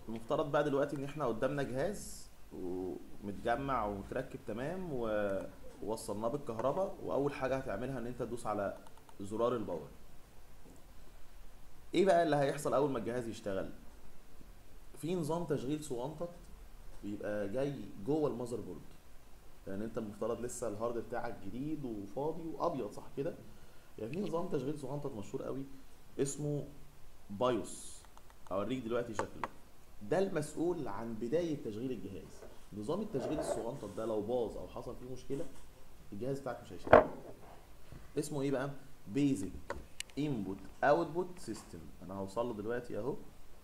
المفترض بقى دلوقتي ان احنا قدامنا جهاز ومتجمع ومتركب تمام و- ووصلناه بالكهرباء واول حاجه هتعملها ان انت تدوس على زرار الباور ايه بقى اللي هيحصل اول ما الجهاز يشتغل في نظام تشغيل صغنطط بيبقى جاي جوه المذر بورد يعني انت المفترض لسه الهارد بتاعك جديد وفاضي وابيض صح كده يعني في نظام تشغيل صغنطط مشهور قوي اسمه بايوس اوريك دلوقتي شكله ده المسؤول عن بدايه تشغيل الجهاز نظام التشغيل الصغنطط ده لو باظ او حصل فيه مشكله الجهاز بتاعك مش هيشتغل اسمه ايه بقى بيزك انبوت اوتبوت سيستم انا هوصل له دلوقتي اهو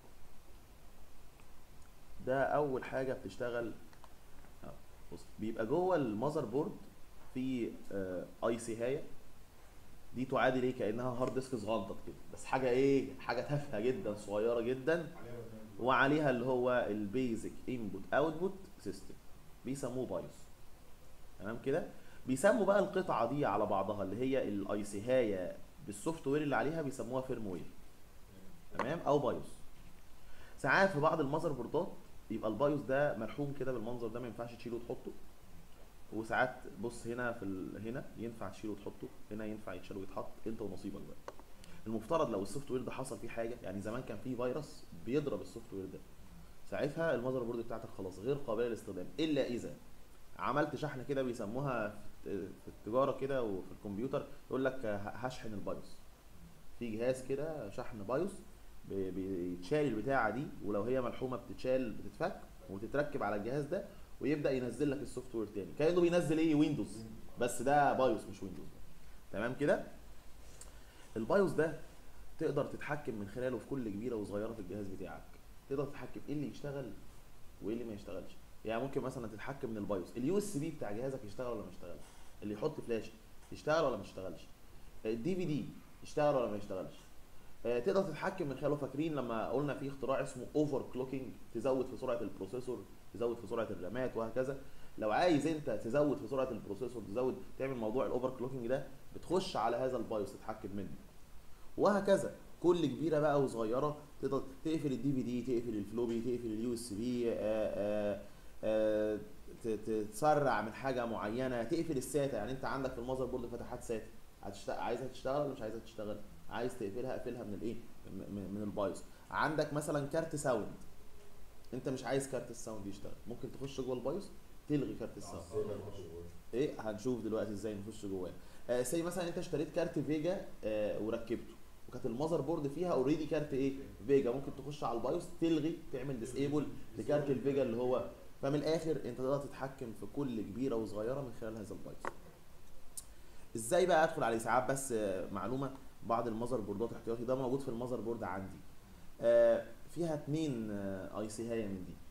ده اول حاجه بتشتغل أهو، بص بيبقى جوه المذر بورد في اي سي هايه دي تعادل ايه كانها هارد ديسك صغنطط كده بس حاجه ايه حاجه تافهه جدا صغيره جدا وعليها اللي هو البيزك انبوت اوتبوت سيستم بيسموه بايوس تمام كده بيسموا بقى القطعه دي على بعضها اللي هي الاي سي هايه بالسوفت وير اللي عليها بيسموها فيرم وير تمام او بايوس ساعات في بعض المذر بوردات يبقى البايوس ده مرحوم كده بالمنظر ده ما ينفعش تشيله وتحطه وساعات بص هنا في ال... هنا ينفع تشيله وتحطه هنا ينفع يتشال ويتحط انت ونصيبك بقى المفترض لو السوفت وير ده حصل فيه حاجه يعني زمان كان فيه فيروس بيضرب السوفت وير ده ساعتها المذر بورد بتاعتك خلاص غير قابله للاستخدام الا اذا عملت شحنه كده بيسموها في في التجاره كده وفي الكمبيوتر يقول لك ه- هشحن البايوس في جهاز كده شحن بايوس بي- بيتشال البتاعه دي ولو هي ملحومه بتتشال بتتفك وتتركب على الجهاز ده ويبدا ينزل لك السوفت وير تاني كانه بينزل ايه ويندوز بس ده بايوس مش ويندوز تمام كده البايوس ده تقدر تتحكم من خلاله في كل كبيره وصغيره في الجهاز بتاعك تقدر تتحكم ايه اللي يشتغل وايه اللي ما يشتغلش يعني ممكن مثلا تتحكم من البايوس اليو اس بي بتاع جهازك يشتغل ولا ما يشتغلش اللي يحط فلاش يشتغل ولا ما يشتغلش الدي في دي يشتغل ولا ما يشتغلش آه، تقدر تتحكم من خلاله فاكرين لما قلنا في اختراع اسمه اوفر كلوكينج تزود في سرعه البروسيسور تزود في سرعه الرامات وهكذا لو عايز انت تزود في سرعه البروسيسور تزود تعمل موضوع الاوفر كلوكينج ده بتخش على هذا البايوس تتحكم منه وهكذا كل كبيره بقى وصغيره تقدر تقفل الدي في دي تقفل الفلوبي تقفل اليو اس بي تسرع من حاجه معينه تقفل الساتا يعني انت عندك في المذر بورد فتحات ساتا هتشتغل عايزها تشتغل ولا مش عايزها تشتغل عايز تقفلها اقفلها من الايه م- م- من البايوس عندك مثلا كارت ساوند انت مش عايز كارت الساوند يشتغل ممكن تخش جوه البايوس تلغي كارت الساوند ايه هنشوف دلوقتي ازاي نخش جواه آه زي مثلا انت اشتريت كارت فيجا آه وركبته وكانت المذر بورد فيها اوريدي كارت ايه فيجا ممكن تخش على البايوس تلغي تعمل ديسيبل لكارت الفيجا اللي هو فمن الاخر انت تقدر تتحكم في كل كبيره وصغيره من خلال هذا البايوس ازاي بقى ادخل عليه ساعات بس آه، معلومه بعض المذر بوردات احتياطي ده موجود في المذر بورد عندي آه، فيها اتنين اي سي هايه من دي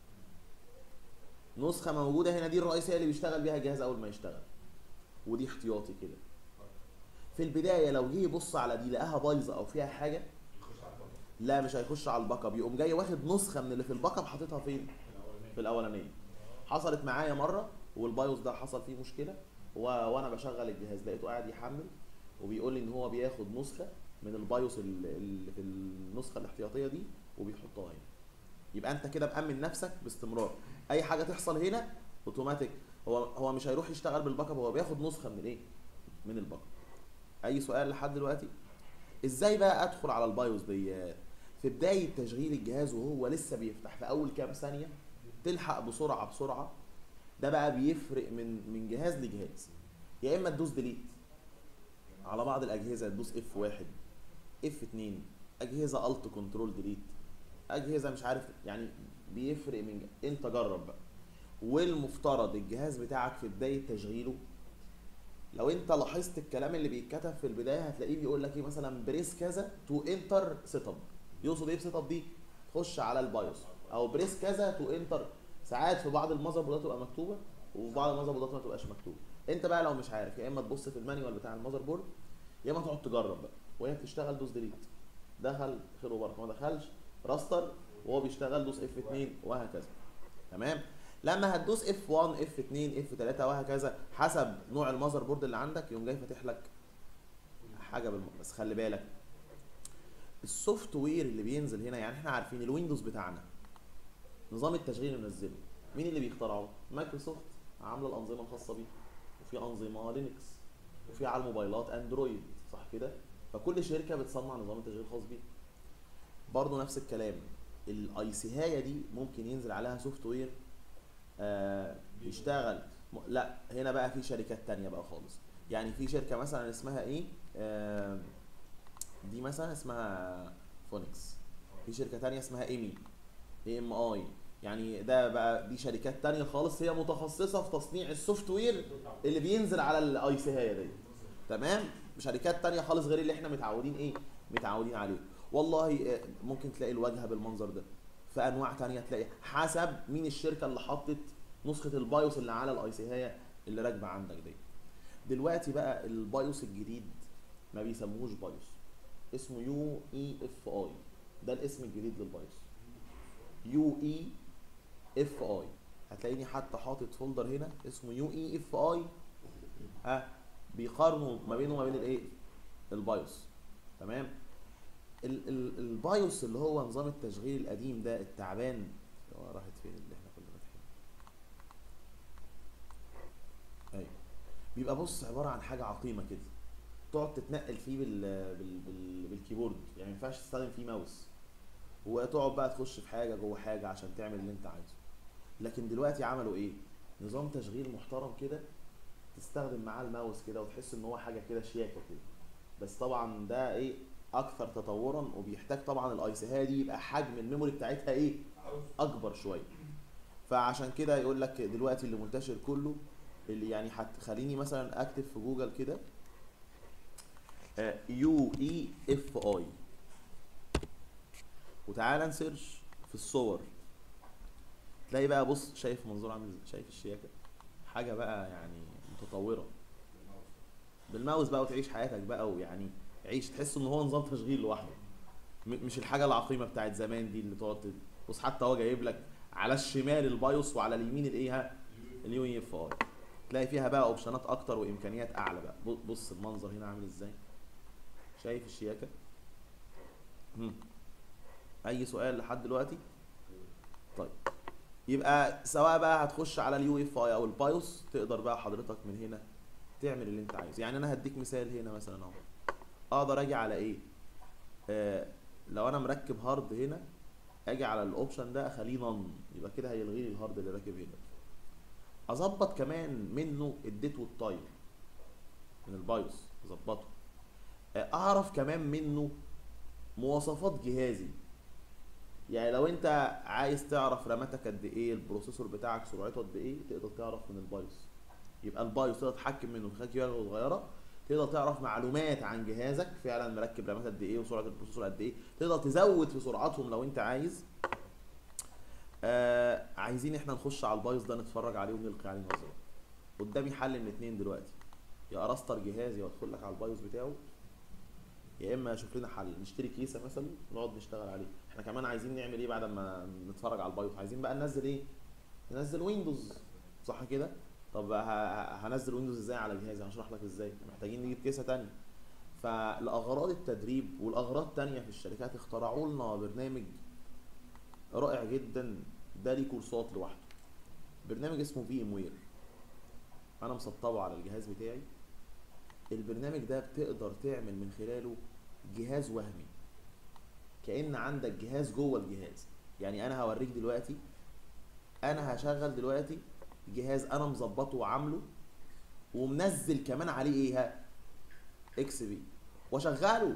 نسخه موجوده هنا دي الرئيسيه اللي بيشتغل بيها الجهاز اول ما يشتغل ودي احتياطي كده في البدايه لو جه يبص على دي لقاها بايظه او فيها حاجه لا مش هيخش على الباك اب يقوم جاي واخد نسخه من اللي في الباك اب حاططها فين في الاولانيه حصلت معايا مره والبايوس ده حصل فيه مشكله و... وانا بشغل الجهاز لقيته قاعد يحمل وبيقول لي ان هو بياخد نسخه من البايوس ال- اللي في النسخه الاحتياطيه دي وبيحطها هنا يبقى انت كده مأمن نفسك باستمرار اي حاجه تحصل هنا اوتوماتيك هو هو مش هيروح يشتغل بالباك اب هو بياخد نسخه من الايه من الباك اب اي سؤال لحد دلوقتي ازاي بقى ادخل على البايوس دي في بدايه تشغيل الجهاز وهو لسه بيفتح في اول كام ثانيه تلحق بسرعه بسرعه ده بقى بيفرق من من جهاز لجهاز يا اما تدوس ديليت على بعض الاجهزه تدوس اف واحد اف 2 اجهزه الت كنترول ديليت اجهزه مش عارف يعني بيفرق من ج- انت جرب بقى والمفترض الجهاز بتاعك في بدايه تشغيله لو انت لاحظت الكلام اللي بيتكتب في البدايه هتلاقيه بيقول لك ايه مثلا بريس كذا تو انتر سيت اب يقصد ايه بسيت اب دي خش على البايوس او بريس كذا تو انتر ساعات في بعض المذر بوردات تبقى مكتوبه وفي بعض المذر بوردات ما تبقاش مكتوبه انت بقى لو مش عارف يا اما تبص في المانيوال بتاع المذر بورد يا اما تقعد تجرب بقى وهي بتشتغل دوس ديليت دخل خير وبركه ما دخلش راستر وهو بيشتغل دوس اف 2 وهكذا تمام لما هتدوس اف 1 اف 2 اف 3 وهكذا حسب نوع المذر بورد اللي عندك يقوم جاي فاتح لك حاجه بالم... بس خلي بالك السوفت وير اللي بينزل هنا يعني احنا عارفين الويندوز بتاعنا نظام التشغيل اللي منزله مين اللي بيخترعه مايكروسوفت عامله الانظمه الخاصه بيه وفي انظمه لينكس وفي على الموبايلات اندرويد صح كده فكل شركه بتصنع نظام التشغيل الخاص بيه برضه نفس الكلام الاي سي هايه دي ممكن ينزل عليها سوفت وير آه يشتغل م- لا هنا بقى في شركات تانية بقى خالص يعني في شركه مثلا اسمها ايه آه دي مثلا اسمها فونكس في شركه تانية اسمها ايمي اي ام اي يعني ده بقى دي شركات تانية خالص هي متخصصه في تصنيع السوفت وير اللي بينزل على الاي سي هايه دي تمام شركات تانية خالص غير اللي احنا متعودين ايه متعودين عليه والله آه، ممكن تلاقي الواجهه بالمنظر ده في انواع تانية تلاقي حسب مين الشركه اللي حطت نسخه البايوس اللي على الاي سي هايه اللي راكبه عندك دي دلوقتي بقى البايوس الجديد ما بيسموهوش بايوس اسمه يو اي اف اي ده الاسم الجديد للبايوس يو اي اف اي هتلاقيني حتى حاطط فولدر هنا اسمه يو اي اف اي ها بيقارنوا ما بينه وما بين الايه البايوس تمام ال ال البايوس اللي هو نظام التشغيل القديم ده التعبان هو راحت فين اللي احنا كنا فاتحينه ايوه بيبقى بص عباره عن حاجه عقيمه كده تقعد تتنقل فيه بال بال بال بالكيبورد يعني ما ينفعش تستخدم فيه ماوس وتقعد بقى تخش في حاجه جوه حاجه عشان تعمل اللي انت عايزه لكن دلوقتي عملوا ايه نظام تشغيل محترم كده تستخدم معاه الماوس كده وتحس ان هو حاجه كده شياكه كده بس طبعا ده ايه اكثر تطورا وبيحتاج طبعا الاي سي هي دي يبقى حجم الميموري بتاعتها ايه اكبر شويه فعشان كده يقول لك دلوقتي اللي منتشر كله اللي يعني هتخليني مثلا اكتب في جوجل كده يو اي اف اي وتعالى نسيرش في الصور تلاقي بقى بص شايف منظور عامل ازاي شايف الشياكه حاجه بقى يعني متطوره بالماوس بقى وتعيش حياتك بقى ويعني عيش تحس ان هو نظام تشغيل لوحده م- مش الحاجه العقيمه بتاعت زمان دي اللي تقعد ت- بص حتى هو جايب لك على الشمال البايوس وعلى اليمين الايه ها اليو اي اف اي تلاقي فيها بقى اوبشنات اكتر وامكانيات اعلى بقى ب- بص المنظر هنا عامل ازاي شايف الشياكه مم. اي سؤال لحد دلوقتي طيب يبقى سواء بقى هتخش على اليو اف اي او البايوس تقدر بقى حضرتك من هنا تعمل اللي انت عايزه يعني انا هديك مثال هنا مثلا اهو اقدر اجي على ايه آه لو انا مركب هارد هنا اجي على الاوبشن ده اخليه نون يبقى كده هيلغي لي الهارد اللي راكب هنا اظبط كمان منه الديت والتايم من البايوس اظبطه آه اعرف كمان منه مواصفات جهازي يعني لو انت عايز تعرف راماتك قد ايه البروسيسور بتاعك سرعته قد ايه تقدر تعرف من البايوس يبقى البايوس تقدر تتحكم منه من خلال كيبورد صغيره تقدر تعرف معلومات عن جهازك فعلا مركب رامات قد ايه وسرعه البروسيسور قد ايه تقدر تزود في سرعتهم لو انت عايز آه عايزين احنا نخش على البايوس ده نتفرج عليه ونلقي عليه نظره قدامي حل من اتنين دلوقتي يا ارستر جهازي وادخل لك على البايوس بتاعه يا اما اشوف لنا حل نشتري كيسه مثلا ونقعد نشتغل عليه احنا كمان عايزين نعمل ايه بعد ما نتفرج على البايوس عايزين بقى ننزل ايه ننزل ويندوز صح كده طب ه- ه- هنزل ويندوز ازاي على جهازي هشرح لك ازاي محتاجين نجيب كيسه تانية فلاغراض التدريب والاغراض تانية في الشركات اخترعوا لنا برنامج رائع جدا ده ليه كورسات لوحده برنامج اسمه في ام وير انا مسطبه على الجهاز بتاعي البرنامج ده بتقدر تعمل من خلاله جهاز وهمي كأن عندك جهاز جوه الجهاز يعني انا هوريك دلوقتي انا هشغل دلوقتي جهاز انا مظبطه وعامله ومنزل كمان عليه ايه ها اكس بي واشغله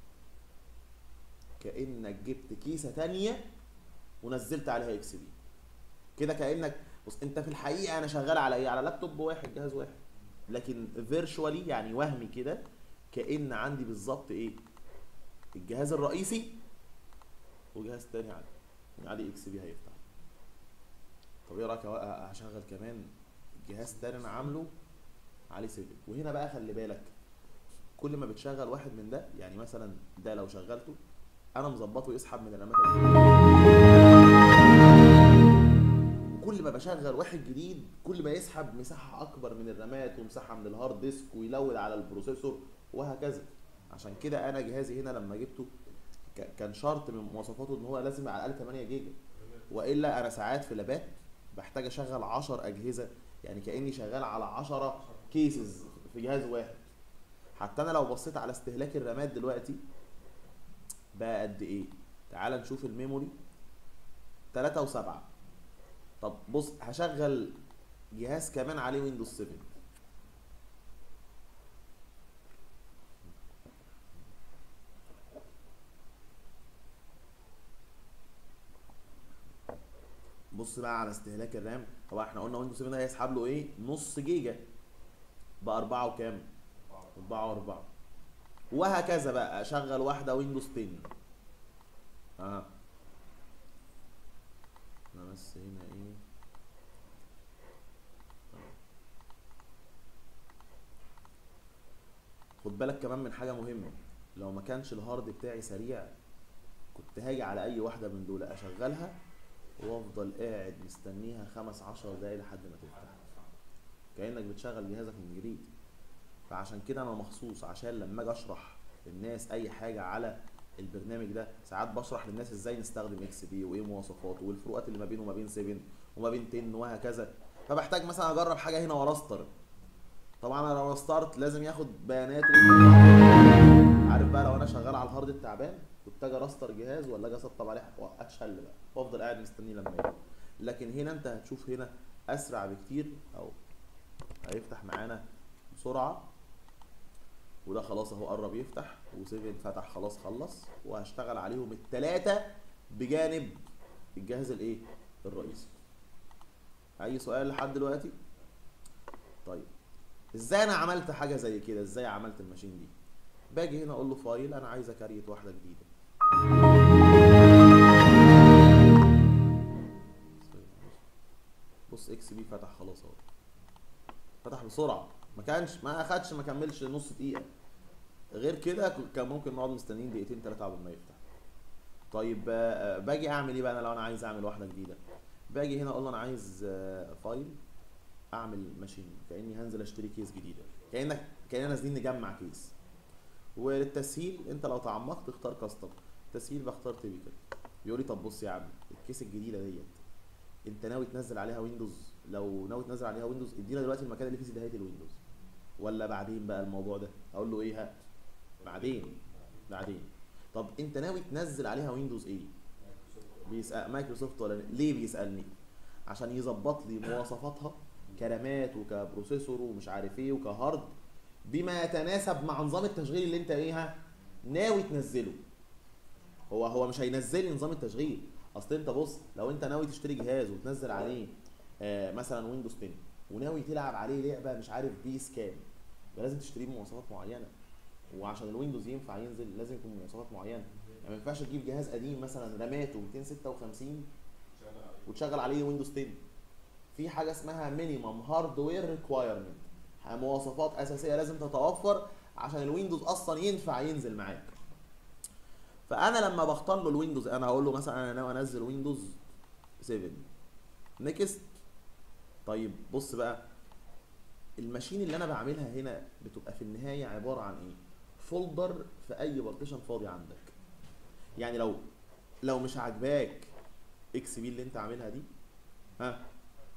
كانك جبت كيسه تانية ونزلت عليها اكس بي كده كانك بص انت في الحقيقه انا شغال على ايه على لابتوب واحد جهاز واحد لكن فيرشوالي يعني وهمي كده كان عندي بالظبط ايه الجهاز الرئيسي وجهاز تاني عليه عليه اكس بي هيفتح طب ايه رايك أه- هشغل كمان جهاز تاني انا عامله عليه 7 وهنا بقى خلي بالك كل ما بتشغل واحد من ده يعني مثلا ده لو شغلته انا مظبطه يسحب من الرامات وكل ما بشغل واحد جديد كل ما يسحب مساحه اكبر من الرامات ومساحه من الهارد ديسك ويلود على البروسيسور وهكذا عشان كده انا جهازي هنا لما جبته ك- كان شرط من مواصفاته ان هو لازم على الاقل 8 جيجا والا انا ساعات في لابات بحتاج اشغل 10 اجهزه يعني كاني شغال على 10 كيسز في جهاز واحد حتى انا لو بصيت على استهلاك الرامات دلوقتي بقى قد ايه تعال نشوف الميموري 3 و7 طب بص هشغل جهاز كمان عليه ويندوز 7 بص بقى على استهلاك الرام هو احنا قلنا ويندوز 7 ده هيسحب له ايه نص جيجا بأربعة وكام؟ أربعة وأربعة وهكذا بقى أشغل واحدة ويندوز 10 اه انا بس هنا ايه خد بالك كمان من حاجة مهمة لو ما كانش الهارد بتاعي سريع كنت هاجي على اي واحدة من دول اشغلها وافضل قاعد مستنيها خمس عشر دقايق لحد ما تفتح كانك بتشغل جهازك من جديد فعشان كده انا مخصوص عشان لما اجي اشرح للناس اي حاجه على البرنامج ده ساعات بشرح للناس ازاي نستخدم اكس بي وايه مواصفاته والفروقات اللي ما بينه وما بين 7 وما بين 10 وهكذا فبحتاج مثلا اجرب حاجه هنا وراستر طبعا انا لو رسترت لازم ياخد بياناته عارف بقى لو انا شغال على الهارد التعبان كنت اجي راستر جهاز ولا اجي اسطب عليه اتشل بقى وافضل قاعد مستنيه لما يجي لكن هنا انت هتشوف هنا اسرع بكتير او هيفتح معانا بسرعه وده خلاص اهو قرب يفتح و7 فتح خلاص خلص وهشتغل عليهم التلاتة بجانب الجهاز الايه الرئيسي اي سؤال لحد دلوقتي طيب ازاي انا عملت حاجه زي كده ازاي عملت الماشين دي باجي هنا اقول له فايل انا عايز اكريت واحده جديده بص اكس بي فتح خلاص اهو فتح بسرعه ما كانش ما اخدش ما كملش نص دقيقه غير كده كان ممكن نقعد مستنيين دقيقتين ثلاثه قبل ما يفتح طيب آه، باجي اعمل ايه بقى انا لو انا عايز اعمل واحده جديده باجي هنا اقول له انا عايز آه، فايل اعمل ماشين كاني هنزل اشتري كيس جديده كانك كاننا نازلين نجمع كيس وللتسهيل انت لو تعمقت تختار كاستم تسهيل بختار تيبيكال بيقول لي طب بص يا عم الكيس الجديده ديت انت ناوي تنزل عليها ويندوز لو ناوي تنزل عليها ويندوز ادينا دلوقتي المكان اللي فيه سيديهات الويندوز ولا بعدين بقى الموضوع ده اقول له ايه ها بعدين بعدين طب انت ناوي تنزل عليها ويندوز ايه بيسأل مايكروسوفت ولا ليه بيسالني عشان يظبط لي مواصفاتها كرامات وكبروسيسور ومش عارف ايه وكهارد بما يتناسب مع نظام التشغيل اللي انت ايه ها ناوي تنزله هو هو مش هينزل لي نظام التشغيل اصل انت بص لو انت ناوي تشتري جهاز وتنزل عليه آه مثلا ويندوز 10 وناوي تلعب عليه لعبه مش عارف بيس كام يبقى لازم تشتريه بمواصفات معينه وعشان الويندوز ينفع ينزل لازم يكون بمواصفات معينه يعني ما ينفعش تجيب جهاز قديم مثلا راماته 256 وتشغل عليه ويندوز 10 في حاجه اسمها مينيمم هاردوير ريكوايرمنت مواصفات اساسيه لازم تتوفر عشان الويندوز اصلا ينفع ينزل معاك فانا لما بختار له الويندوز انا هقول له مثلا انا ناوي انزل ويندوز 7 نيكست طيب بص بقى الماشين اللي انا بعملها هنا بتبقى في النهايه عباره عن ايه فولدر في اي بارتيشن فاضي عندك يعني لو لو مش عاجباك اكس بي اللي انت عاملها دي ها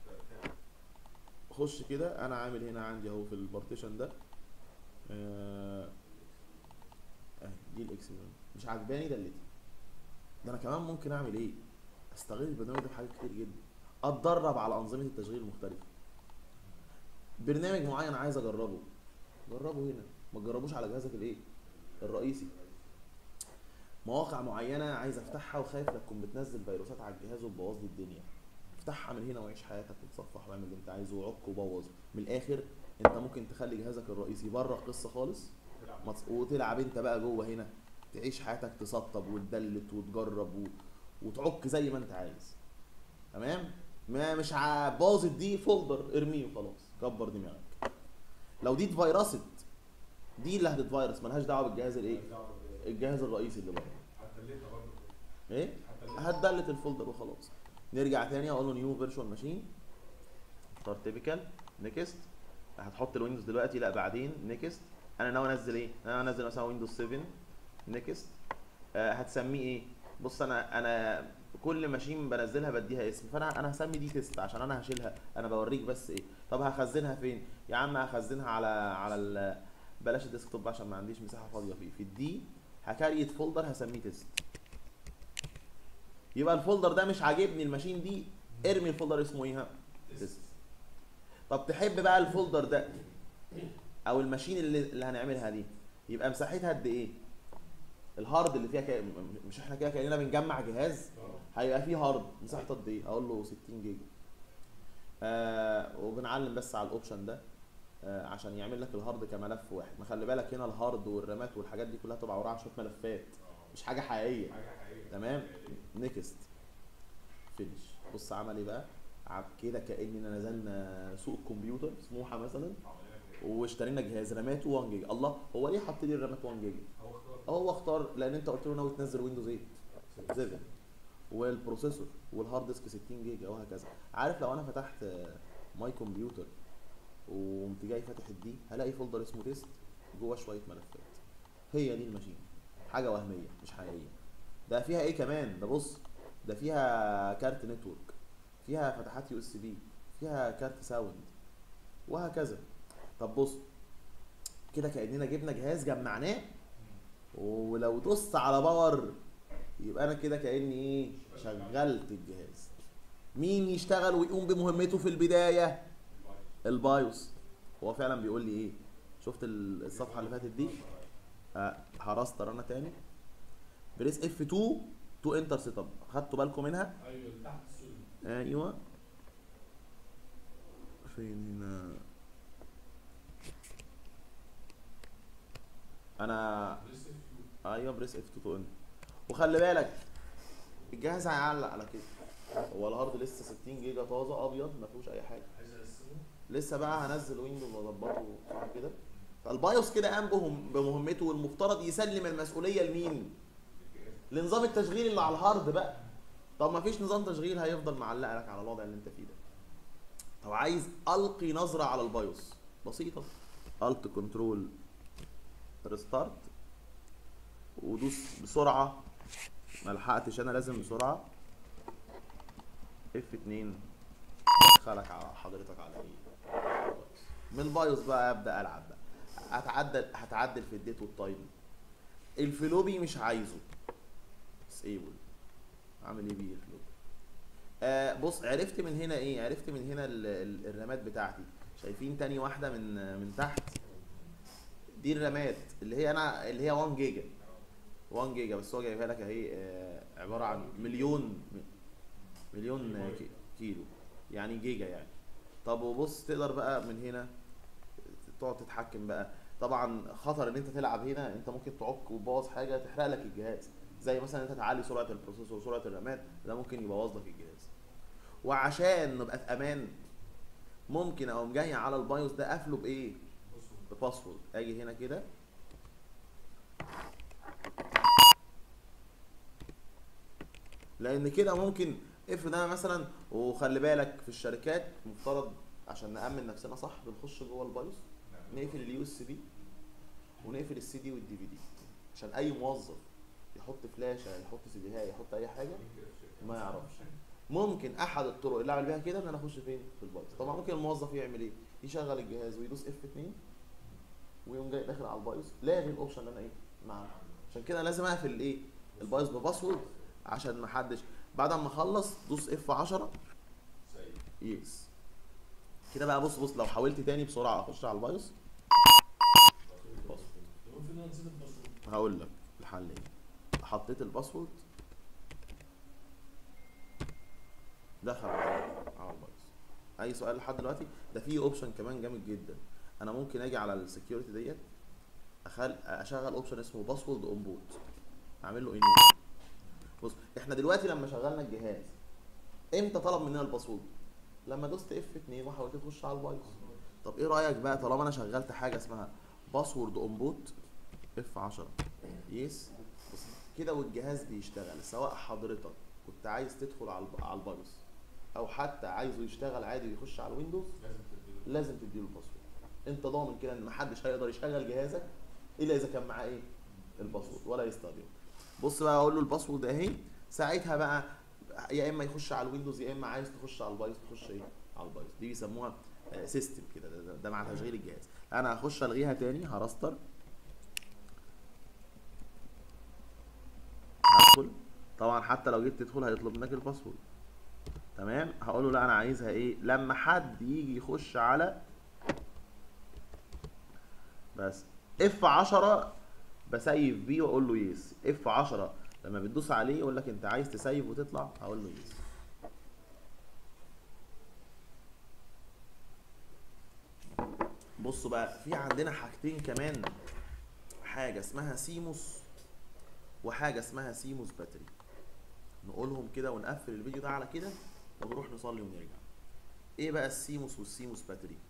خش كده انا عامل هنا عندي اهو في البارتيشن ده آه اهي دي الاكس بي مش عاجباني دلتي ده انا كمان ممكن اعمل ايه استغل البرنامج ده في حاجات كتير جدا اتدرب على انظمه التشغيل المختلفه برنامج معين عايز اجربه جربه هنا ما تجربوش على جهازك الايه الرئيسي مواقع معينه عايز افتحها وخايف لا تكون بتنزل فيروسات على الجهاز وتبوظ لي الدنيا افتحها من هنا وعيش حياتك وتصفح واعمل اللي انت عايزه وعك وبوظ من الاخر انت ممكن تخلي جهازك الرئيسي بره القصه خالص ما تص- وتلعب انت بقى جوه هنا تعيش حياتك تسطب وتدلت وتجرب و... وتعك زي ما انت عايز تمام ما مش ع- باظت دي فولدر ارميه وخلاص كبر دماغك لو دي اتفيرست دي اللي هتتفيرس ملهاش دعوه بالجهاز الايه الجهاز الرئيسي اللي بره هتدلتها برضه ايه هتدلتها هتدلت الفولدر وخلاص نرجع تاني اقول له نيو فيرتشوال ماشين اختار تيبيكال نيكست هتحط الويندوز دلوقتي لا بعدين نيكست انا ناوي انزل ايه انا انزل مثلا ويندوز 7 نيكست آه هتسميه ايه بص انا انا كل ماشين بنزلها بديها اسم فانا انا هسمي دي تيست عشان انا هشيلها انا بوريك بس ايه طب هخزنها فين يا عم هخزنها على على ال بلاش الديسكتوب عشان ما عنديش مساحه فاضيه فيه في الدي هكريت فولدر هسميه تيست يبقى الفولدر ده مش عاجبني الماشين دي ارمي الفولدر اسمه ايه ها تيست طب تحب بقى الفولدر ده او الماشين اللي, اللي هنعملها دي يبقى مساحتها قد ايه الهارد اللي فيها كام مش احنا كده كاننا بنجمع جهاز هيبقى فيه هارد مساحته قد ايه اقول له 60 جيجا آه وبنعلم بس على الاوبشن ده آه عشان يعمل لك الهارد كملف واحد ما خلي بالك هنا الهارد والرامات والحاجات دي كلها تبقى عباره عن شويه ملفات مش حاجه حقيقيه حاجه حقيقيه تمام نيكست فينش بص عمل ايه بقى عب كده كاننا نزلنا سوق الكمبيوتر سموحه مثلا عملنا كده. واشترينا جهاز راماته 1 جيجا الله هو ليه حط لي الرامات 1 جيجا هو اختار هو اختار لان انت قلت له ناوي تنزل ويندوز 8 7 والبروسيسور والهارد ديسك 60 جيجا وهكذا عارف لو انا فتحت آه، ماي كمبيوتر وقمت جاي فاتح الدي هلاقي فولدر اسمه تيست جواه شويه ملفات هي دي الماشين حاجه وهميه مش حقيقيه ده فيها ايه كمان ده بص ده فيها كارت نتورك فيها فتحات يو اس بي فيها كارت ساوند وهكذا طب بص كده كاننا جبنا جهاز جمعناه ولو دوست على باور يبقى انا كده كاني ايه شغلت الجهاز مين يشتغل ويقوم بمهمته في البدايه البايوس هو فعلا بيقول لي ايه شفت ال- الصفحه اللي فاتت دي آه، هرستر انا تاني بريس اف 2 تو انتر سيت اب خدتوا بالكم منها ايوه اللي تحت السوري ايوه فين هنا انا لسه في ايوه بريس اف 2 تو انتر وخلي بالك الجهاز هيعلق على كده هو الهارد لسه 60 جيجا طازه ابيض ما فيهوش اي حاجه عايز اقسمه لسه بقى هنزل ويندوز واظبطه صح كده فالبايوس كده قام بهم- بمهمته والمفترض يسلم المسؤوليه لمين لنظام التشغيل اللي على الهارد بقى طب ما فيش نظام تشغيل هيفضل معلق لك على الوضع اللي انت فيه ده طب عايز القي نظره على البايوس بسيطه الت كنترول ريستارت ودوس بسرعه ما لحقتش انا لازم بسرعه اف 2 دخلك على حضرتك على ايه من البايوس بقى ابدا العب بقى هتعدل هتعدل في الديت والتايم الفلوبي مش عايزه ديسيبل عامل ايه بيه الفلوبي آه بص عرفت من هنا ايه عرفت من هنا ال- ال- الرامات بتاعتي شايفين تاني واحده من من تحت دي الرامات اللي هي انا اللي هي 1 جيجا 1 جيجا بس هو جايبها لك اهي آه عباره عن مليون مليون كي- كيلو يعني جيجا يعني طب وبص تقدر بقى من هنا تقعد تتحكم بقى طبعا خطر ان انت تلعب هنا انت ممكن تعك وتبوظ حاجه تحرق لك الجهاز زي مثلا انت تعلي سرعه البروسيسور وسرعه الرامات ده ممكن يبوظ لك الجهاز وعشان نبقى في امان ممكن اقوم جاي على البايوس ده قافله بايه بصوا بباسورد اجي هنا كده لان كده ممكن افرض انا مثلا وخلي بالك في الشركات مفترض عشان نامن نفسنا صح بنخش جوه البايوس نعم. نقفل اليو اس بي ونقفل السي دي والدي في دي عشان اي موظف يحط فلاشه يحط سي دي يحط اي حاجه ما يعرفش ممكن احد الطرق اللي اعمل بيها كده ان انا اخش فين في البايوس طبعا ممكن الموظف يعمل ايه يشغل الجهاز ويدوس اف 2 ويقوم جاي داخل على البايوس لاغي الاوبشن اللي انا ايه مع عشان كده لازم اقفل الايه البايوس بباسورد عشان ما حدش بعد ما اخلص دوس اف 10 سيء يس كده بقى بص بص لو حاولت تاني بسرعه اخش على البايوس بص يقول في ان انا نسيت الباسورد هقول لك الحل ايه حطيت الباسورد دخل على على البايوس اي سؤال لحد دلوقتي ده فيه اوبشن كمان جامد جدا انا ممكن اجي على السكيورتي ديت أخل... اشغل اوبشن اسمه باسورد اون بوت اعمل له انيبل بص احنا دلوقتي لما شغلنا الجهاز امتى طلب مننا الباسورد لما دوست اف 2 وحاولت تخش على البايوس طب ايه رايك بقى طالما انا شغلت حاجه اسمها باسورد اون بوت اف 10 يس بص كده والجهاز بيشتغل سواء حضرتك كنت عايز تدخل على الب- على البايوس او حتى عايزه يشتغل عادي ويخش على الويندوز لازم تديله لازم تديله الباسورد انت ضامن كده ان محدش هيقدر يشغل جهازك الا اذا كان معاه ايه الباسورد ولا يستخدمه بص بقى اقول له الباسورد اهي ساعتها بقى يا اما يخش على الويندوز يا اما عايز تخش على البايوس تخش ايه على البايوس دي بيسموها سيستم كده ده, ده, ده مع تشغيل الجهاز انا هخش الغيها تاني هرستر هدخل طبعا حتى لو جيت تدخل هيطلب منك الباسورد تمام هقول له لا انا عايزها ايه لما حد يجي يخش على بس اف 10 بسيف بيه واقول له يس اف 10 لما بتدوس عليه يقول لك انت عايز تسيف وتطلع هقول له يس بصوا بقى في عندنا حاجتين كمان حاجه اسمها سيموس وحاجه اسمها سيموس باتري نقولهم كده ونقفل الفيديو ده على كده ونروح نصلي ونرجع ايه بقى السيموس والسيموس باتري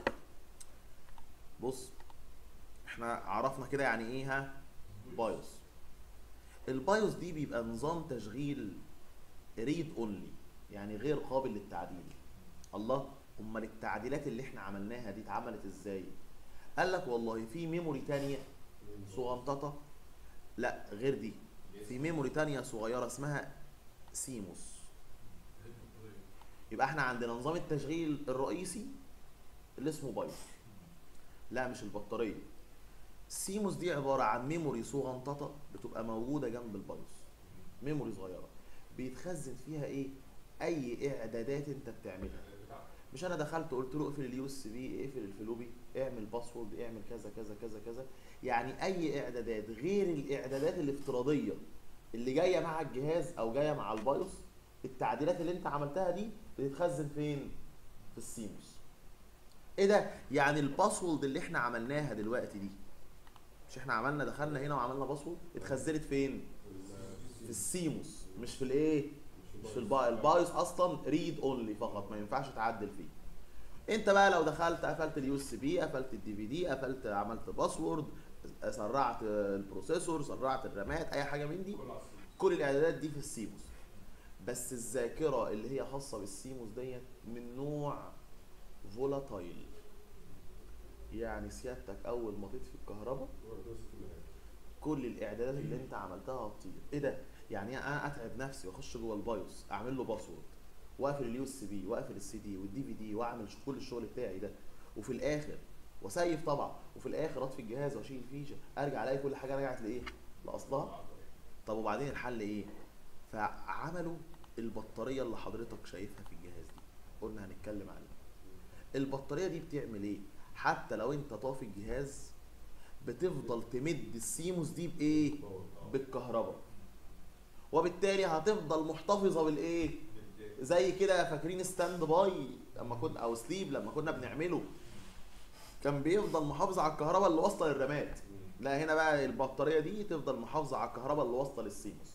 بص احنا عرفنا كده يعني ايه ها بايوس البايوس دي بيبقى نظام تشغيل ريد اونلي يعني غير قابل للتعديل الله امال التعديلات اللي احنا عملناها دي اتعملت ازاي قال لك والله في ميموري تانية صغنططه لا غير دي في ميموري تانية صغيره اسمها سيموس يبقى احنا عندنا نظام التشغيل الرئيسي اللي اسمه بايوس لا مش البطاريه السيموس دي عباره عن ميموري صغنططه بتبقى موجوده جنب البايوس ميموري صغيره بيتخزن فيها ايه اي اعدادات انت بتعملها مش انا دخلت قلت له اقفل اليو اس بي اقفل الفلوبي اعمل باسورد اعمل كذا كذا كذا كذا يعني اي اعدادات غير الاعدادات الافتراضيه اللي جايه مع الجهاز او جايه مع البايوس التعديلات اللي انت عملتها دي بتتخزن فين في السيموس ايه ده يعني الباسورد اللي احنا عملناها دلوقتي دي مش احنا عملنا دخلنا هنا وعملنا باسورد اتخزنت فين في السيموس مش في الايه مش في الباي البايوس اصلا ريد اونلي فقط ما ينفعش تعدل فيه انت بقى لو دخلت قفلت اليو اس بي قفلت الدي في دي قفلت عملت باسورد سرعت البروسيسور سرعت الرامات اي حاجه من دي كل الاعدادات دي في السيموس بس الذاكره اللي هي خاصه بالسيموس ديت من نوع فولاتايل يعني سيادتك اول ما تطفي الكهرباء كل الاعدادات اللي انت عملتها هتطير ايه ده يعني انا اتعب نفسي واخش جوه البايوس اعمل له باسورد واقفل اليو اس بي واقفل السي دي والدي في دي واعمل كل الشغل بتاعي ده وفي الاخر وسيف طبعا وفي الاخر اطفي الجهاز واشيل فيشه ارجع الاقي كل حاجه رجعت لايه لاصلها طب وبعدين الحل ايه فعملوا البطاريه اللي حضرتك شايفها في الجهاز دي قلنا هنتكلم عليها البطاريه دي بتعمل ايه حتى لو انت طافي الجهاز بتفضل تمد السيموس دي بايه بالكهرباء وبالتالي هتفضل محتفظه بالايه زي كده فاكرين ستاند باي لما كنا او سليب لما كنا بنعمله كان بيفضل محافظ على الكهرباء اللي واصله للرامات لا هنا بقى البطاريه دي تفضل محافظه على الكهرباء اللي واصله للسيموس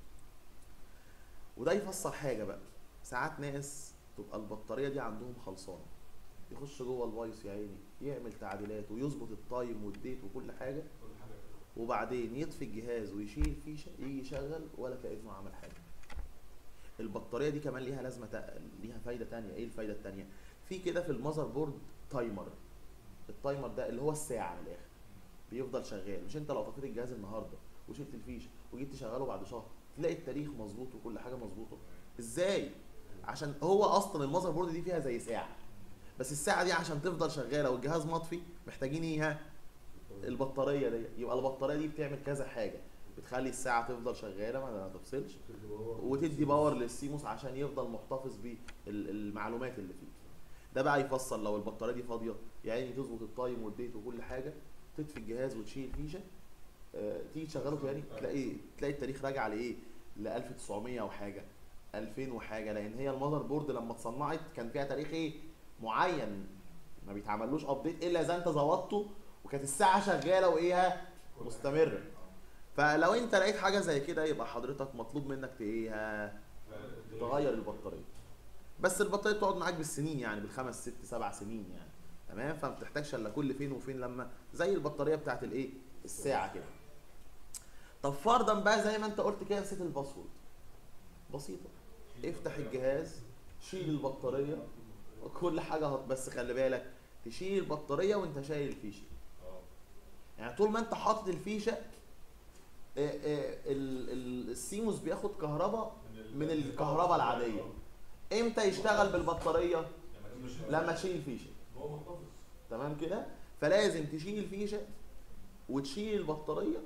وده يفسر حاجه بقى ساعات ناس تبقى البطاريه دي عندهم خلصانه يخش جوه البايوس يا عيني يعمل تعديلات ويظبط التايم والديت وكل حاجه وبعدين يطفي الجهاز ويشيل الفيشه يجي يشغل ولا كانه عمل حاجه البطاريه دي كمان ليها لازمه تا... ليها فايده تانية ايه الفايده التانية في كده في المذر بورد تايمر التايمر ده اللي هو الساعه من الاخر بيفضل شغال مش انت لو طفيت الجهاز النهارده وشلت الفيشه وجيت تشغله بعد شهر تلاقي التاريخ مظبوط وكل حاجه مظبوطه ازاي عشان هو اصلا المذر بورد دي فيها زي ساعه بس الساعه دي عشان تفضل شغاله والجهاز مطفي محتاجين ايه ها البطاريه دي يبقى البطاريه دي بتعمل كذا حاجه بتخلي الساعه تفضل شغاله ما تفصلش وتدي باور للسيموس عشان يفضل محتفظ بالمعلومات اللي فيه ده بقى يفصل لو البطاريه دي فاضيه يعني تظبط التايم والديت وكل حاجه تطفي الجهاز وتشيل الفيشه آه، تيجي تشغله تاني تلاقي تلاقي التاريخ راجع لايه ل 1900 وحاجه 2000 وحاجه لان هي المذر بورد لما اتصنعت كان فيها تاريخ ايه معين ما بيتعملوش ابديت الا اذا انت ظبطته وكانت الساعه شغاله وايه مستمره فلو انت لقيت حاجه زي كده يبقى حضرتك مطلوب منك ت- ايه ها؟ تغير البطاريه بس البطاريه بتقعد معاك بالسنين يعني بالخمس ست سبع سنين يعني تمام فما بتحتاجش الا كل فين وفين لما زي البطاريه بتاعت الايه الساعه كده طب فرضا بقى زي ما انت قلت كده نسيت الباسورد بسيطه افتح الجهاز شيل البطاريه كل حاجه هت بس خلي بالك تشيل البطاريه وانت شايل الفيشه يعني طول ما انت حاطط الفيشه آه، آه، ال- ال- السيموس بياخد كهرباء من الكهرباء العاديه امتى يشتغل بالبطاريه لما تشيل الفيشه هو محتفظ تمام كده فلازم تشيل الفيشه وتشيل البطاريه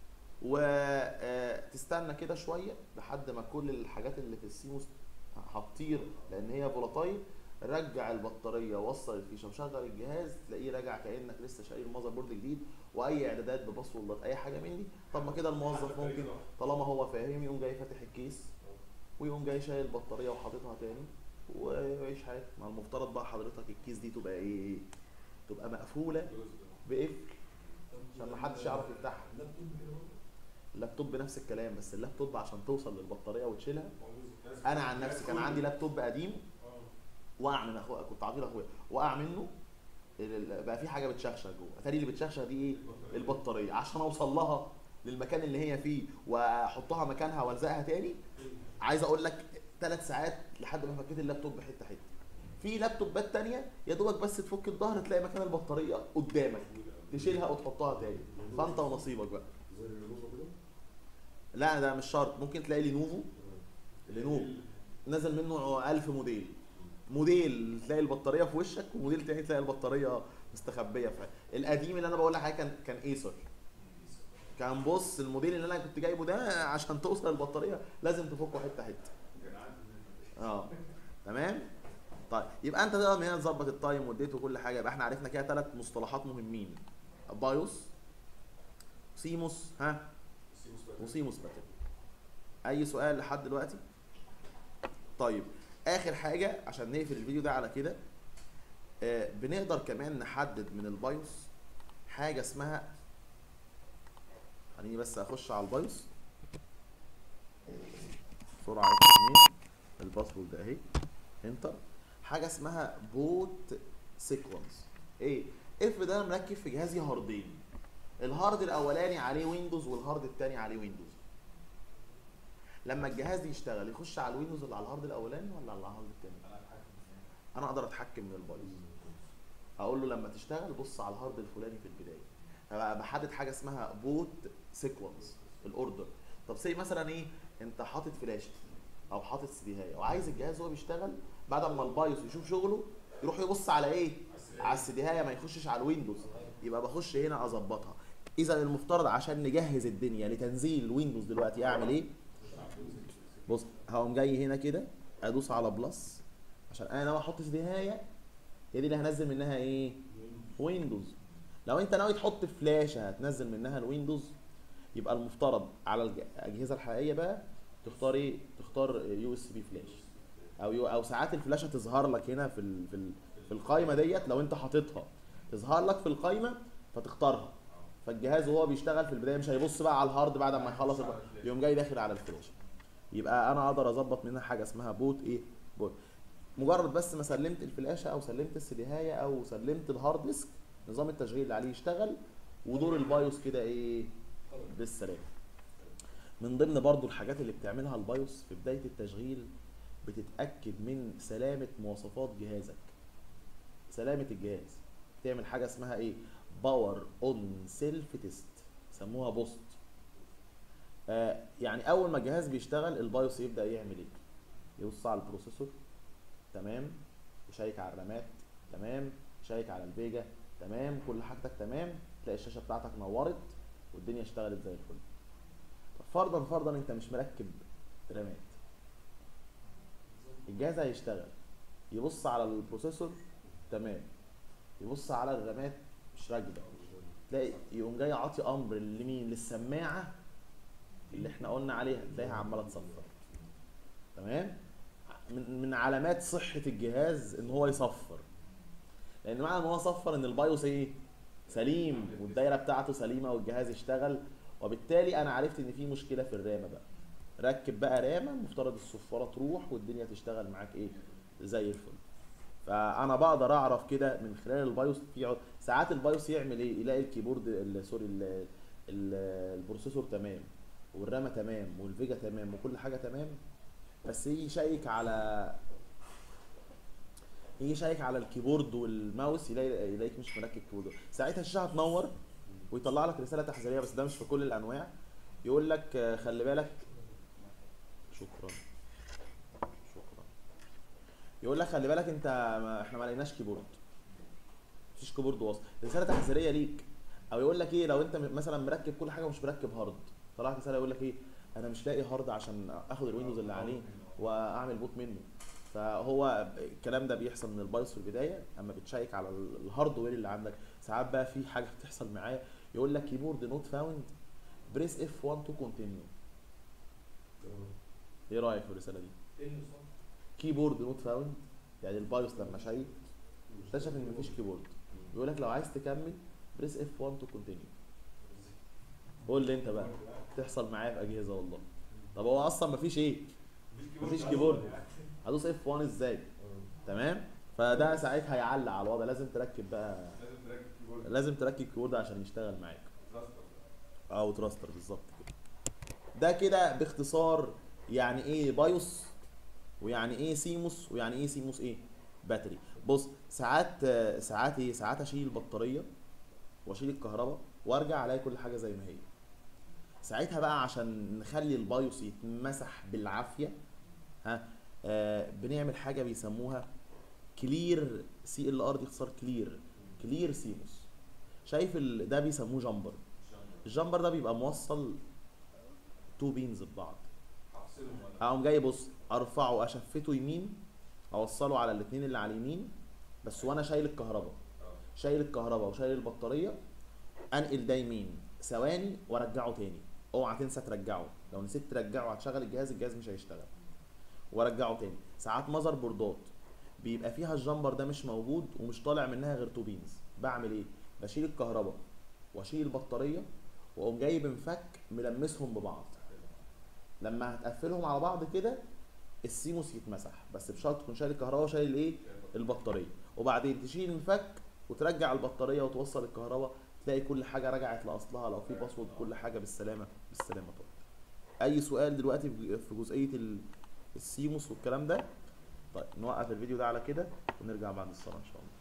وتستنى كده شويه لحد ما كل الحاجات اللي في السيموس هتطير لان هي فولاتايل رجع البطاريه وصل الفيشه وشغل الجهاز تلاقيه راجع كانك لسه شايل ماذر بورد جديد واي اعدادات بباسوردات اي حاجه من دي طب ما كده الموظف ممكن طالما هو فاهم يقوم جاي فاتح الكيس ويقوم جاي شايل البطاريه وحاططها تاني ويعيش حياته ما المفترض بقى حضرتك الكيس دي تبقى ايه تبقى مقفوله بقفل عشان ما حدش يعرف يفتحها اللابتوب كده برضه؟ اللابتوب نفس الكلام بس اللابتوب عشان توصل للبطاريه وتشيلها موجود. انا عن نفسي كان عندي لابتوب قديم اه وقع من اخويا كنت عاطيه لاخويا وقع منه ال- ال- بقى في حاجه بتشخشخ جوه اتاري اللي بتشخشخ دي ايه البطاريه عشان اوصل لها للمكان اللي هي فيه واحطها مكانها والزقها تاني عايز اقول لك ثلاث ساعات لحد ما فكيت اللابتوب حته حته في لابتوبات تانية يا دوبك بس تفك الظهر تلاقي مكان البطاريه قدامك تشيلها وتحطها تاني فانت ونصيبك بقى زي اللينوفو كده لا ده مش شرط ممكن تلاقي لينوفو لينوفو نزل منه 1000 موديل موديل تلاقي البطاريه في وشك وموديل تاني تلاقي البطاريه مستخبيه في القديم اللي انا بقول لك عليه كان كان ايسر كان بص الموديل اللي انا كنت جايبه ده عشان توصل البطاريه لازم تفكه حته حته اه تمام طيب يبقى انت تقدر من هنا تظبط التايم والديت وكل حاجه يبقى احنا عرفنا كده ثلاث مصطلحات مهمين بايوس سيموس ها وسيموس باتل اي سؤال لحد دلوقتي طيب اخر حاجه عشان نقفل الفيديو ده على كده آه بنقدر كمان نحدد من البايوس حاجه اسمها خليني بس اخش على البايوس بسرعه اف 2 الباسورد اهي انتر حاجه اسمها بوت سيكونس ايه اف ده انا مركب في جهازي هاردين الهارد الاولاني عليه ويندوز والهارد الثاني عليه ويندوز لما الجهاز يشتغل يخش على الويندوز اللي على الهارد الاولاني ولا على الهارد الثاني انا اقدر اتحكم من البايوس اقول له لما تشتغل بص على الهارد الفلاني في البدايه فبقى بحدد حاجه اسمها بوت سيكونس الاوردر طب سي مثلا ايه انت حاطط فلاشه او حاطط سيديهايه وعايز الجهاز وهو بيشتغل بعد ما البايوس يشوف شغله يروح يبص على ايه على السيديهايه ما يخشش على الويندوز يبقى بخش هنا اظبطها اذا المفترض عشان نجهز الدنيا لتنزيل الويندوز دلوقتي اعمل ايه بص هقوم جاي هنا كده ادوس على بلس عشان انا ناوي احط سيديهايه هي دي اللي هنزل منها ايه ويندوز لو انت ناوي تحط فلاشه هتنزل منها الويندوز يبقى المفترض على الج- الاجهزه الحقيقيه بقى تختار ايه تختار يو اس بي فلاش او يو او ساعات الفلاشه تظهر لك هنا في ال في ال في القايمه ديت لو انت حاططها تظهر لك في القايمه فتختارها فالجهاز وهو بيشتغل في البدايه مش هيبص بقى على الهارد بعد ما يخلص الب- يقوم جاي داخل على الفلاشه يبقى انا اقدر اظبط منها حاجه اسمها بوت ايه بوت مجرد بس ما سلمت الفلاشه او سلمت السديهايه او سلمت الهارد ديسك نظام التشغيل اللي عليه يشتغل ودور البايوس كده ايه بالسلامه من ضمن برضو الحاجات اللي بتعملها البايوس في بدايه التشغيل بتتاكد من سلامه مواصفات جهازك سلامه الجهاز تعمل حاجه اسمها ايه باور اون سيلف تيست سموها بوست آه يعني اول ما الجهاز بيشتغل البايوس يبدا يعمل ايه يبص على البروسيسور تمام يشيك على الرامات تمام يشيك على الفيجا تمام كل حاجتك تمام تلاقي الشاشه بتاعتك نورت والدنيا اشتغلت زي الفل طب فرضا فرضا انت مش مركب رامات الجهاز هيشتغل يبص على البروسيسور تمام يبص على الرامات مش راكبه تلاقي يقوم جاي عاطي امر لمين للسماعه اللي احنا قلنا عليها تلاقيها عماله تصفر تمام من من علامات صحه الجهاز ان هو يصفر لان معنى ان هو صفر ان البايوس ايه سليم والدايره بتاعته سليمه والجهاز اشتغل وبالتالي انا عرفت ان في مشكله في الرامه بقى ركب بقى رامه المفترض الصفاره تروح والدنيا تشتغل معاك ايه زي الفل فانا بقدر اعرف كده من خلال البايوس في عد- ساعات البايوس يعمل ايه يلاقي الكيبورد ال- سوري ال- ال- البروسيسور تمام والرامه تمام والفيجا تمام وكل حاجه تمام بس يجي يشيك على يجي يشيك على الكيبورد والماوس يلاقي يلاقيك مش مركب كيبورد ساعتها الشاشه هتنور ويطلع لك رساله تحذيريه بس ده مش في كل الانواع يقول لك آه، خلي بالك شكرا شكرا يقول لك خلي بالك انت ما احنا ما لقيناش كيبورد مفيش كيبورد واصل رساله تحذيريه ليك او يقول لك ايه لو انت م- مثلا مركب كل حاجه ومش مركب هارد طلع لك رساله يقول لك ايه انا مش لاقي هارد عشان اخد الويندوز اللي عليه واعمل بوت منه فهو الكلام ده بيحصل من البايوس في البدايه اما بتشيك على ال- الهاردوير اللي عندك ساعات بقى في حاجه بتحصل معايا يقول لك كيبورد نوت فاوند بريس اف 1 تو كونتينيو ايه رايك في الرساله دي ايه اللي صح؟ كيبورد نوت فاوند يعني البايوس لما شيك اكتشف ان مفيش كيبورد بيقول لك لو عايز تكمل بريس اف 1 تو كونتينيو قول لي انت بقى تحصل معايا في اجهزه والله طب هو اصلا مفيش ايه مفيش كيبورد هدوس اف 1 ازاي تمام فده ساعتها هيعلق على الوضع لازم تركب بقى لازم تركب كيبورد لازم تركب كيبورد عشان يشتغل معاك تراستر او تراستر بالظبط كده ده كده باختصار يعني ايه بايوس ويعني ايه سيموس ويعني ايه سيموس ايه باتري بص ساعات ساعات ايه ساعات اشيل البطاريه واشيل الكهرباء وارجع الاقي كل حاجه زي ما هي ساعتها بقى عشان نخلي البايوس يتمسح بالعافيه ها آه بنعمل حاجه بيسموها كلير سي ال ار دي اختصار كلير كلير سيموس شايف ال... ده بيسموه جامبر الجامبر ده بيبقى موصل تو بينز ببعض هفصلهم ولا اقوم جاي بص ارفعه اشفته يمين اوصله على الاثنين اللي على اليمين بس وانا شايل الكهرباء اه شايل الكهرباء وشايل البطاريه انقل ده يمين ثواني وارجعه تاني اوعى تنسى ترجعه لو نسيت ترجعه هتشغل الجهاز الجهاز مش هيشتغل وارجعه تاني ساعات مذر بوردات بيبقى فيها الجمبر ده مش موجود ومش طالع منها غير تو بينز بعمل ايه بشيل الكهرباء واشيل البطاريه واقوم جايب مفك ملمسهم ببعض لما هتقفلهم على بعض كده السيموس يتمسح بس بشرط تكون شايل الكهرباء وشايل الايه البطاريه وبعدين تشيل المفك وترجع البطاريه وتوصل الكهرباء تلاقي كل حاجه رجعت لاصلها لو في باسورد كل حاجه بالسلامه بالسلامه طبعا اي سؤال دلوقتي في في جزئيه ال- السيموس والكلام ده طيب نوقف الفيديو ده على كده ونرجع بعد الصلاه ان شاء الله